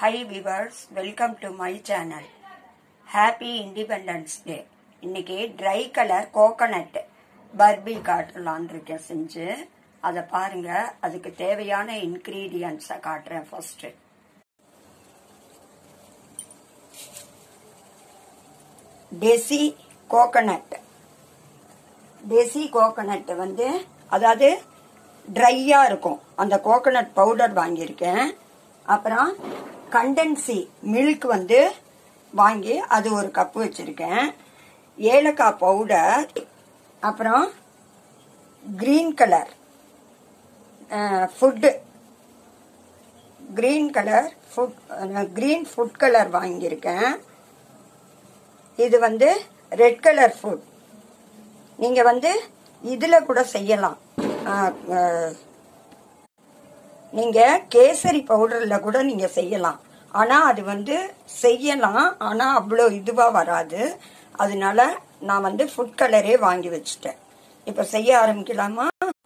high viewers welcome to my channel happy independence day இன்னைக்கு dry colour coconut barfi காட்டலான் இருக்கேன் செஞ்சு அதை பாருங்க அதுக்கு தேவையான இன்கிரீடியன்ஸை காட்டுறேன் ஃபர்ஸ்ட் டெசி கோகனட் டெசி கோகனட் வந்து அதாவது ட்ரையா இருக்கும் அந்த கோகனட் பவுடர் வாங்கியிருக்கேன் அப்புறம் கண்டென்சி மில்க் வந்து வாங்கி அது ஒரு கப்பு வச்சிருக்கேன் ஏலக்காய் பவுடர் அப்புறம் green colour food green colour food green food colour வாங்கியிருக்கேன் இது வந்து ரெட் கலர் ஃபுட் நீங்கள் வந்து இதில் கூட செய்யலாம் நீங்கள் கேசரி பவுடரில் கூட நீங்கள் செய்யலாம் ஆனால் அது வந்து செய்யலாம் ஆனால் அவ்வளோ இதுவாக வராது அதனால நான் வந்து ஃபுட் கலரே வாங்கி வச்சுட்டேன் இப்போ செய்ய ஆரம்பிக்கலாமா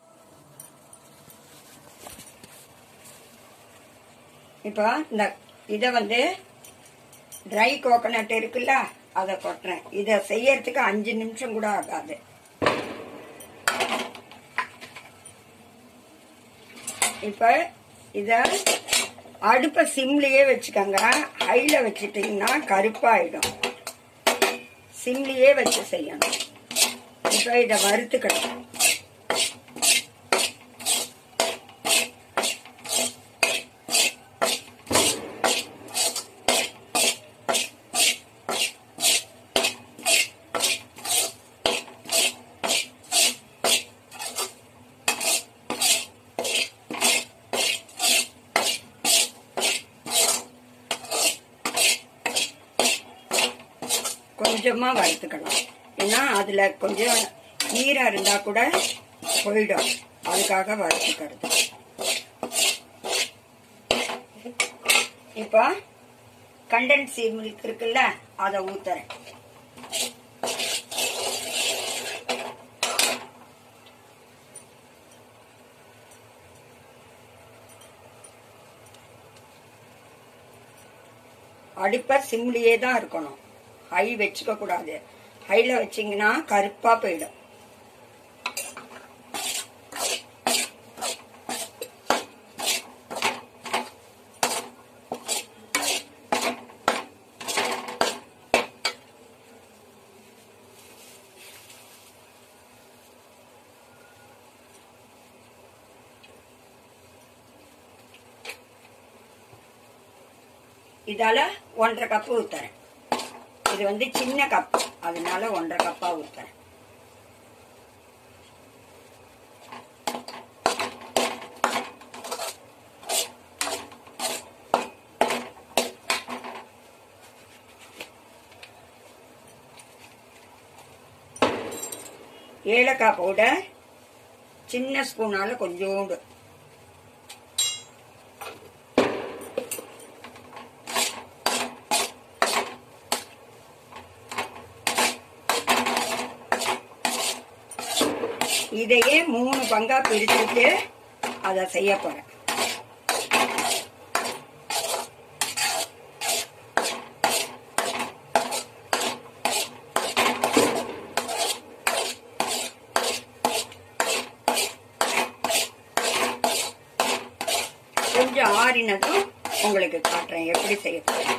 இப்போ இந்த இதை வந்து ட்ரை கோகனட் இருக்குல்ல அதை கொட்டுறேன் இதை செய்யறதுக்கு அஞ்சு நிமிஷம் கூட ஆகாது இப்ப இத அடுப்ப சிம்லயே வச்சுக்கோங்க ஹைல வச்சுட்டீங்கன்னா கருப்பாயிடும் சிம்லயே வச்சு செய்யணும் இப்ப இத வறுத்துக்கணும் கொஞ்சமா வறுத்துக்கணும் ஏன்னா அதுல கொஞ்சம் ஈரம் இருந்தா கூட போயிடும் அதுக்காக வறுத்துக்கிறது இப்போ கண்டென்சி மில்க் இருக்குல்ல அதை ஊத்துறேன் அடுப்ப சிம்லியே தான் இருக்கணும் ஹை வச்சுக்க கூடாது ஹைல வச்சீங்கன்னா கருப்பா போயிடும் இதால ஒன்றரை கப்பு ஊத்துறேன் இது வந்து சின்ன கப் அதனால ஒன்றரை கப்பா ஊத்துறேன் ஏலக்காய் பவுடர் சின்ன ஸ்பூனால கொஞ்சோண்டு இதையே மூணு பங்கா பிரிச்சுட்டு அதை செய்ய போறேன் கொஞ்சம் ஆறினதும் உங்களுக்கு காட்டுறேன் எப்படி செய்ய போறேன்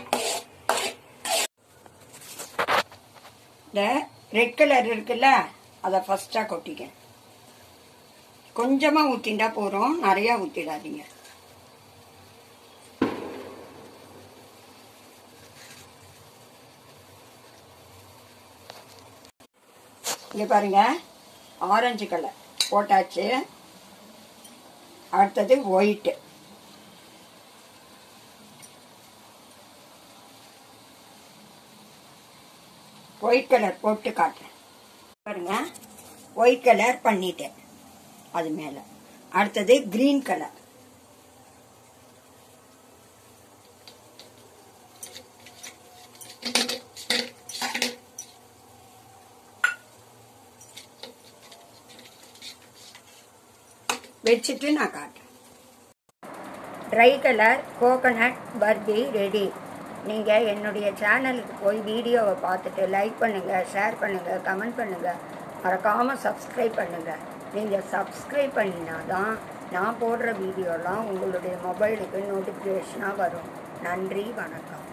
இந்த ரெட் கலர் இருக்குல்ல அதை ஃபர்ஸ்டா கொட்டிக்க கொஞ்சமா ஊத்திண்டா போறோம் நிறைய ஊத்திடாதீங்க இங்க பாருங்க ஆரஞ்சு கலர் போட்டாச்சு அடுத்தது ஒயிட்டு ஒயிட் கலர் போட்டு காட்டுறேன் பாருங்க ஒயிட் கலர் பண்ணிட்டேன் அது மேல அடுத்தது கிரீன் கலர் வச்சுட்டு நான் காட்டுறேன் dry colour coconut barfi ready நீங்கள் என்னுடைய சேனலுக்கு போய் வீடியோவை பார்த்துட்டு லைக் பண்ணுங்கள் ஷேர் பண்ணுங்கள் கமெண்ட் பண்ணுங்கள் மறக்காமல் சப்ஸ்கிரைப் பண்ணுங்கள் நீங்கள் சப்ஸ்கிரைப் பண்ணினா தான் நான் போடுற வீடியோலாம் உங்களுடைய மொபைலுக்கு நோட்டிஃபிகேஷனாக வரும் நன்றி வணக்கம்